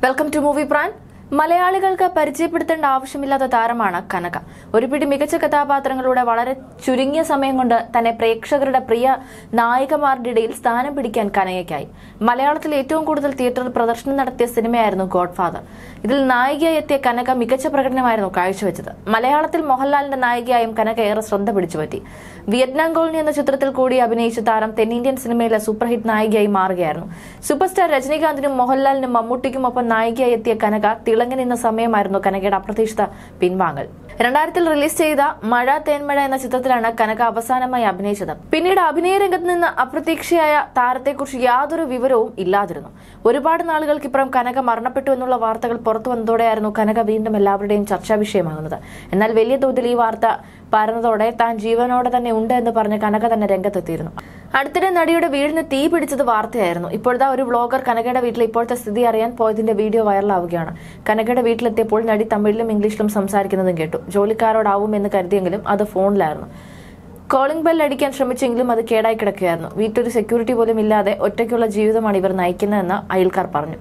welcome to movie PRAN മലയാളികൾക്ക് പരിചയപ്പെടുത്തേണ്ട ആവശ്യമില്ലാത്ത താരമാണ് കനക ഒരു പിടി മികച്ച കഥാപാത്രങ്ങളുടെ വളരെ ചുരുങ്ങിയ സമയം കൊണ്ട് തന്നെ പ്രേക്ഷകരുടെ പ്രിയ നായികമാരുടെ ഇടയിൽ സ്ഥാനം പിടിക്കാൻ കനകയ്ക്കായി മലയാളത്തിൽ ഏറ്റവും കൂടുതൽ തിയേറ്ററിൽ പ്രദർശനം നടത്തിയ സിനിമയായിരുന്നു ഗോഡ് ഫാദർ ഇതിൽ നായികയായി എത്തിയ കനക മികച്ച പ്രകടനമായിരുന്നു കാഴ്ചവെച്ചത് മലയാളത്തിൽ മോഹൻലാലിന്റെ നായികയായും കനക ഏറെ ശ്രദ്ധ പിടിച്ചുപറ്റി വിയറ്റ്നാം കോളനി എന്ന ചിത്രത്തിൽ കൂടി അഭിനയിച്ച താരം തെന്നിന്ത്യൻ സിനിമയിലെ സൂപ്പർ ഹിറ്റ് നായികയായി മാറുകയായിരുന്നു സൂപ്പർ സ്റ്റാർ രജനീകാന്തിനും മോഹൻലാലിനും മമ്മൂട്ടിക്കും ഒപ്പം നായികയായി എത്തിയ കനക തിളങ്ങി നിന്ന സമയമായിരുന്നു കനകയുടെ അപ്രതീക്ഷിത പിൻവാങ്ങൽ രണ്ടായിരത്തിൽ റിലീസ് ചെയ്ത മഴ തേന്മഴ എന്ന ചിത്രത്തിലാണ് കനക അവസാനമായി അഭിനയിച്ചത് പിന്നീട് അഭിനയ രംഗത്ത് നിന്ന് അപ്രതീക്ഷയായ താരത്തെക്കുറിച്ച് യാതൊരു വിവരവും ഇല്ലാതിരുന്നു ഒരുപാട് നാളുകൾക്കിപ്പുറം കനക മരണപ്പെട്ടു എന്നുള്ള വാർത്തകൾ പുറത്തു വന്നതോടെയായിരുന്നു കനക വീണ്ടും എല്ലാവരുടെയും ചർച്ചാ വിഷയമാകുന്നത് എന്നാൽ വലിയ തോതിൽ ഈ വാർത്ത പരന്നതോടെ താൻ ജീവനോടെ തന്നെ ഉണ്ട് എന്ന് പറഞ്ഞ് കനക തന്നെ രംഗത്തെത്തിയിരുന്നു അടുത്തിടെ നടിയുടെ വീടിന് തീ പിടിച്ചത് വാർത്തയായിരുന്നു ഇപ്പോഴത്തെ ഒരു വ്ളോഗർ കനകയുടെ വീട്ടിൽ ഇപ്പോഴത്തെ സ്ഥിതി അറിയാൻ പോയതിന്റെ വീഡിയോ വൈറലാവുകയാണ് കനകയുടെ വീട്ടിലെത്തിയപ്പോൾ നടി തമിഴിലും ഇംഗ്ലീഷിലും സംസാരിക്കുന്നതും കേട്ടു ജോലിക്കാരോടാവും എന്ന് കരുതിയെങ്കിലും അത് ഫോണിലായിരുന്നു കോളിംഗ് ബെൽ അടിക്കാൻ ശ്രമിച്ചെങ്കിലും അത് കേടായി കിടക്കുകയായിരുന്നു വീട്ടിലൊരു സെക്യൂരിറ്റി പോലും ഇല്ലാതെ ഒറ്റയ്ക്കുള്ള ജീവിതമാണ് ഇവർ നയിക്കുന്നതെന്ന് അയൽക്കാർ പറഞ്ഞു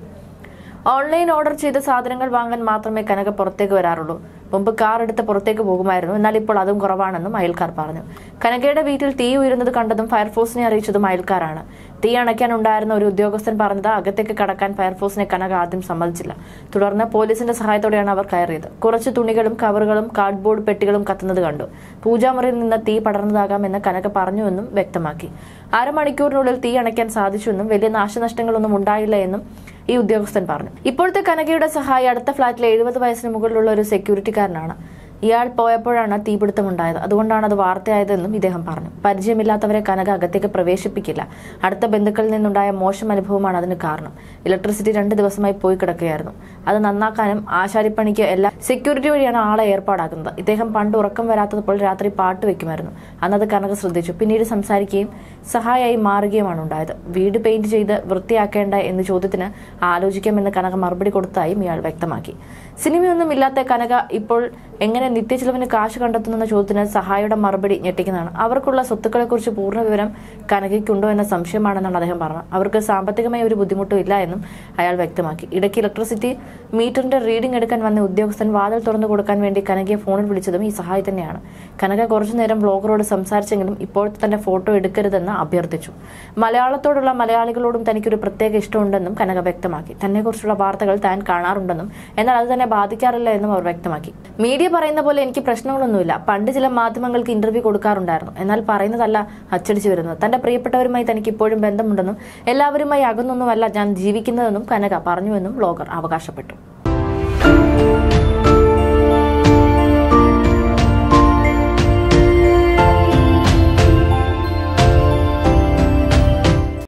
ഓൺലൈൻ ഓർഡർ ചെയ്ത സാധനങ്ങൾ വാങ്ങാൻ മാത്രമേ കനക പുറത്തേക്ക് വരാറുള്ളൂ മുമ്പ് കാർ എടുത്ത് പുറത്തേക്ക് പോകുമായിരുന്നു എന്നാൽ ഇപ്പോൾ അതും കുറവാണെന്നും അയൽക്കാർ പറഞ്ഞു കനകയുടെ വീട്ടിൽ തീ ഉയരുന്നത് കണ്ടതും ഫയർഫോഴ്സിനെ അറിയിച്ചതും അയൽക്കാരാണ് തീ അണയ്ക്കാനുണ്ടായിരുന്ന ഒരു ഉദ്യോഗസ്ഥൻ പറഞ്ഞത് അകത്തേക്ക് കടക്കാൻ ഫയർഫോഴ്സിനെ കനക ആദ്യം സമ്മതിച്ചില്ല തുടർന്ന് പോലീസിന്റെ സഹായത്തോടെയാണ് അവർ കയറിയത് കുറച്ച് തുണികളും കവറുകളും കാർഡ്ബോർഡ് പെട്ടികളും കത്തുന്നത് കണ്ടു പൂജാമുറിയിൽ നിന്ന് തീ പടർന്നതാകാമെന്ന് കനക പറഞ്ഞുവെന്നും വ്യക്തമാക്കി അരമണിക്കൂറിനുള്ളിൽ തീ അണയ്ക്കാൻ സാധിച്ചുവെന്നും വലിയ നാശനഷ്ടങ്ങളൊന്നും ഉണ്ടായില്ല എന്നും ഈ ഉദ്യോഗസ്ഥൻ പറഞ്ഞു ഇപ്പോഴത്തെ കനകയുടെ സഹായി അടുത്ത ഫ്ളാറ്റിലെ എഴുപത് വയസ്സിന് മുകളിലുള്ള ഒരു സെക്യൂരിറ്റിക്കാരനാണ് ഇയാൾ പോയപ്പോഴാണ് തീപിടുത്തമുണ്ടായത് അതുകൊണ്ടാണ് അത് വാർത്തയായതെന്നും ഇദ്ദേഹം പറഞ്ഞു പരിചയമില്ലാത്തവരെ കനക അകത്തേക്ക് പ്രവേശിപ്പിക്കില്ല അടുത്ത ബന്ധുക്കളിൽ നിന്നുണ്ടായ മോശം അനുഭവമാണ് അതിന് കാരണം ഇലക്ട്രിസിറ്റി രണ്ട് ദിവസമായി പോയി കിടക്കുകയായിരുന്നു അത് നന്നാക്കാനും ആശാരിപ്പണിക്ക് എല്ലാം സെക്യൂരിറ്റി വഴിയാണ് ആളെ ഏർപ്പാടാക്കുന്നത് ഇദ്ദേഹം പണ്ട് ഉറക്കം വരാത്തപ്പോൾ രാത്രി പാട്ട് വെക്കുമായിരുന്നു അന്നത് കനക ശ്രദ്ധിച്ചു പിന്നീട് സംസാരിക്കുകയും സഹായിയായി മാറുകയുമാണ് ഉണ്ടായത് വീട് പെയിന്റ് ചെയ്ത് വൃത്തിയാക്കേണ്ട എന്ന ചോദ്യത്തിന് ആലോചിക്കാമെന്ന് കനക മറുപടി കൊടുത്തതായും ഇയാൾ വ്യക്തമാക്കി സിനിമയൊന്നും ഇല്ലാത്ത കനക ഇപ്പോൾ എങ്ങനെ നിത്യചിലവിന് കാശ് കണ്ടെത്തുന്ന ചോദ്യത്തിന് സഹായിയുടെ മറുപടി ഞെട്ടിക്കുന്നതാണ് അവർക്കുള്ള സ്വത്തുക്കളെക്കുറിച്ച് പൂർണ്ണ വിവരം കനകയ്ക്കുണ്ടോ എന്ന സംശയമാണെന്നാണ് അദ്ദേഹം പറഞ്ഞത് അവർക്ക് സാമ്പത്തികമായ ഒരു ബുദ്ധിമുട്ടും ഇല്ല എന്നും അയാൾ വ്യക്തമാക്കി ഇടയ്ക്ക് ഇലക്ട്രിസിറ്റി മീറ്ററിന്റെ റീഡിംഗ് എടുക്കാൻ വന്ന ഉദ്യോഗസ്ഥൻ വാതിൽ തുറന്നു കൊടുക്കാൻ വേണ്ടി കനകയെ ഫോണിൽ വിളിച്ചതും ഈ സഹായി തന്നെയാണ് കനക കുറച്ചു നേരം ബ്ലോഗറോട് സംസാരിച്ചെങ്കിലും ഇപ്പോഴത്തെ തന്റെ ഫോട്ടോ എടുക്കരുതെന്ന് അഭ്യർത്ഥിച്ചു മലയാളത്തോടുള്ള മലയാളികളോടും തനിക്കൊരു പ്രത്യേക ഇഷ്ടമുണ്ടെന്നും കനക വ്യക്തമാക്കി തന്നെക്കുറിച്ചുള്ള വാർത്തകൾ താൻ കാണാറുണ്ടെന്നും എന്നാൽ അത് തന്നെ ബാധിക്കാറില്ല എന്നും അവർ വ്യക്തമാക്കി മീഡിയ പറയുന്ന പോലെ എനിക്ക് പ്രശ്നങ്ങളൊന്നുമില്ല പണ്ട് ചില മാധ്യമങ്ങൾക്ക് ഇന്റർവ്യൂ കൊടുക്കാറുണ്ടായിരുന്നു എന്നാൽ പറയുന്നതല്ല അച്ചടിച്ചു വരുന്നത് തന്റെ പ്രിയപ്പെട്ടവരുമായി തനിക്ക് ഇപ്പോഴും ബന്ധമുണ്ടെന്നും എല്ലാവരുമായി അകന്നൊന്നുമല്ല ഞാൻ ജീവിക്കുന്നതെന്നും കനക പറഞ്ഞുവെന്നും ബ്ലോഗർ അവകാശപ്പെട്ടു